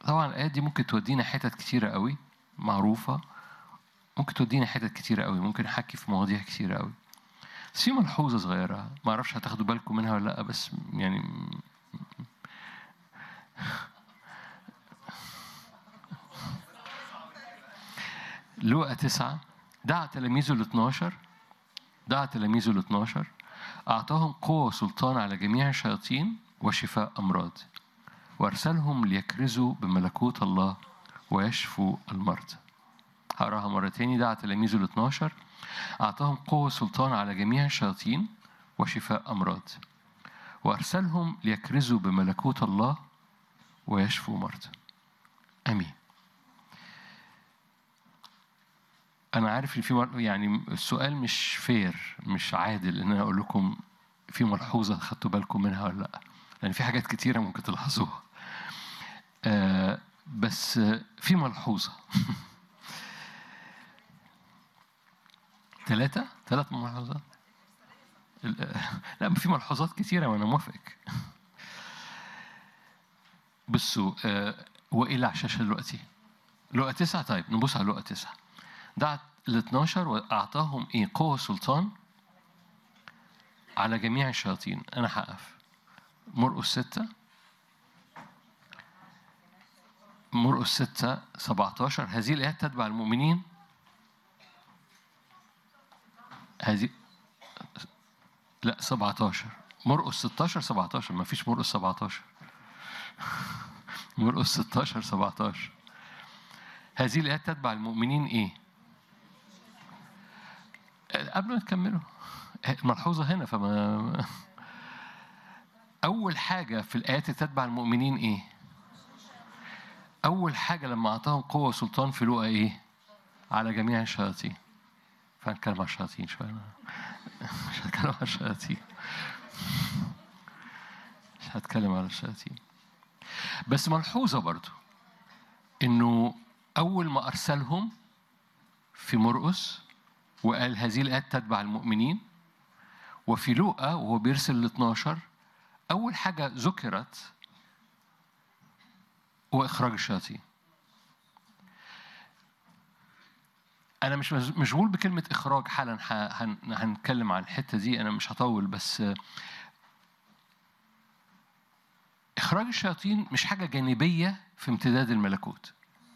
طبعا الآيات دي ممكن تودينا حتت كتيرة قوي معروفة ممكن تودينا حتت كتيرة قوي ممكن نحكي في مواضيع كتيرة قوي بس في ملحوظة صغيرة ما أعرفش هتاخدوا بالكم منها ولا لأ بس يعني لوقا تسعة دعا تلاميذه ال 12 دعا تلاميذه ال 12 أعطاهم قوة وسلطان على جميع الشياطين وشفاء أمراض وأرسلهم ليكرزوا بملكوت الله ويشفوا المرضى هقراها مرة تاني دعا تلاميذه ال 12 أعطاهم قوة وسلطان على جميع الشياطين وشفاء أمراض وأرسلهم ليكرزوا بملكوت الله ويشفوا مرضى آمين أنا عارف إن في مر... يعني السؤال مش فير مش عادل إن أنا أقول لكم في ملحوظة خدتوا بالكم منها ولا لأ لأن في حاجات كتيرة ممكن تلاحظوها آه بس في ملحوظة ثلاثة ثلاث ملحوظات لا في ملحوظات كتيرة وأنا موافقك بصوا آه وإيه على الشاشة دلوقتي؟ لقى تسعة طيب نبص على لقى تسعة دعت ال 12 وأعطاهم إيه قوة سلطان على جميع الشياطين أنا هقف مرقس ستة مرقس ستة 17 هذه الآيات تتبع المؤمنين هذه لا 17 مرقس 16 17 ما فيش مرقس 17 مرقس 16 17 هذه الآيات تتبع المؤمنين إيه؟ قبل ما تكملوا الملحوظة هنا فما أول حاجة في الآيات اللي تتبع المؤمنين إيه؟ أول حاجة لما أعطاهم قوة وسلطان في لقا إيه؟ على جميع الشياطين فهنتكلم على الشياطين شوية مش هتكلم على الشياطين مش هتكلم على الشياطين بس ملحوظة برضو إنه أول ما أرسلهم في مرقس وقال هذه الآيات تتبع المؤمنين وفي لوقا وهو بيرسل ال 12 أول حاجة ذكرت هو إخراج الشياطين أنا مش مشغول بكلمة إخراج حالا هنتكلم عن الحتة دي أنا مش هطول بس إخراج الشياطين مش حاجة جانبية في امتداد الملكوت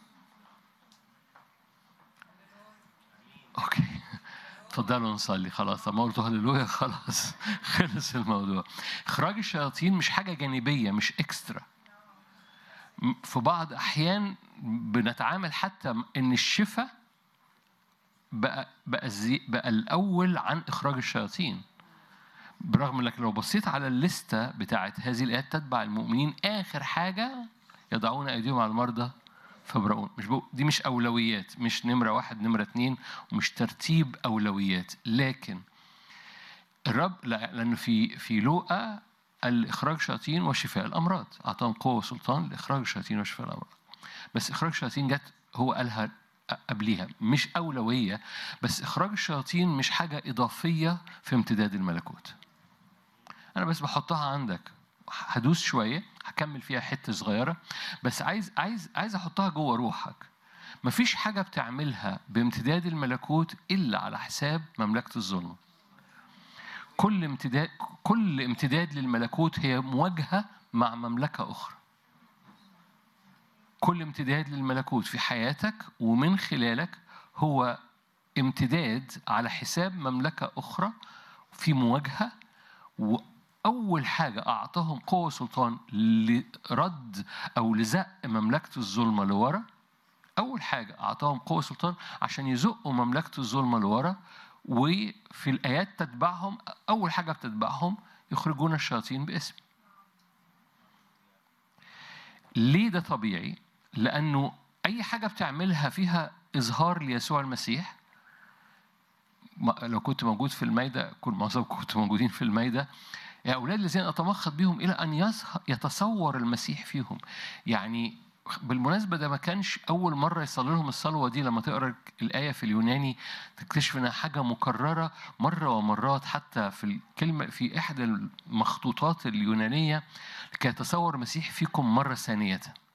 أوكي اتفضلوا نصلي خلاص ما قلت هللويا خلاص خلص الموضوع إخراج الشياطين مش حاجة جانبية مش إكسترا في بعض أحيان بنتعامل حتى إن الشفاء بقى بقى, زي بقى الأول عن إخراج الشياطين برغم انك لو بصيت على الليستة بتاعت هذه الآيات تتبع المؤمنين آخر حاجة يضعون أيديهم على المرضى فبرؤون مش بقول دي مش أولويات مش نمرة واحد نمرة اتنين ومش ترتيب أولويات لكن الرب لا لأنه في في لوقا الإخراج شياطين وشفاء الأمراض أعطاهم قوة وسلطان لإخراج الشياطين وشفاء الأمراض بس إخراج الشياطين جت هو قالها قبليها مش أولوية بس إخراج الشياطين مش حاجة إضافية في امتداد الملكوت أنا بس بحطها عندك هدوس شوية هكمل فيها حتة صغيرة بس عايز عايز عايز أحطها جوه روحك مفيش حاجة بتعملها بامتداد الملكوت إلا على حساب مملكة الظلم كل امتداد كل امتداد للملكوت هي مواجهة مع مملكة أخرى كل امتداد للملكوت في حياتك ومن خلالك هو امتداد على حساب مملكة أخرى في مواجهة وأول حاجة أعطاهم قوة وسلطان لرد أو لزق مملكة الظلمة لورا أول حاجة أعطاهم قوة وسلطان عشان يزقوا مملكة الظلمة لورا وفي الآيات تتبعهم أول حاجة بتتبعهم يخرجون الشياطين باسم ليه ده طبيعي؟ لأنه أي حاجة بتعملها فيها إظهار ليسوع المسيح لو كنت موجود في المايدة كل معظمكم كنتوا موجودين في المايدة يا أولاد الذين أتمخض بهم إلى أن يتصور المسيح فيهم يعني بالمناسبة ده ما كانش أول مرة يصلي لهم الصلوة دي لما تقرأ الآية في اليوناني تكتشف إنها حاجة مكررة مرة ومرات حتى في الكلمة في إحدى المخطوطات اليونانية كي يتصور المسيح فيكم مرة ثانية